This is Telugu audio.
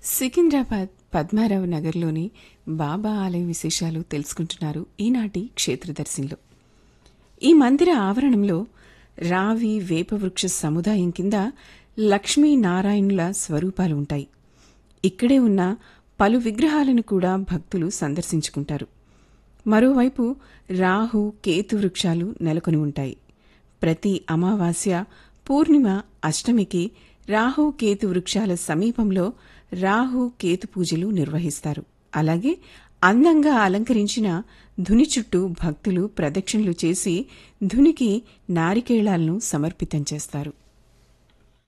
సికింద్రాబాద్ పద్మారావు నగర్లోని బాబా ఆలయ విశేషాలు తెలుసుకుంటున్నారు ఈనాటి క్షేత్రదర్శినిలో ఈ మందిర ఆవరణంలో రావి వేపవృక్ష సముదాయం కింద లక్ష్మీనారాయణుల స్వరూపాలు ఉంటాయి ఇక్కడే ఉన్న పలు విగ్రహాలను కూడా భక్తులు సందర్శించుకుంటారు మరోవైపు రాహు కేతు వృక్షాలు నెలకొని ఉంటాయి ప్రతి అమావాస్య పూర్ణిమ అష్టమికి రాహు కేతు వృక్షాల సమీపంలో రాహు కేతు పూజలు నిర్వహిస్తారు అలాగే అందంగా అలంకరించిన ధుని చుట్టూ భక్తులు ప్రదక్షిణలు చేసి ధునికి నారికేళాలను సమర్పితం చేస్తారు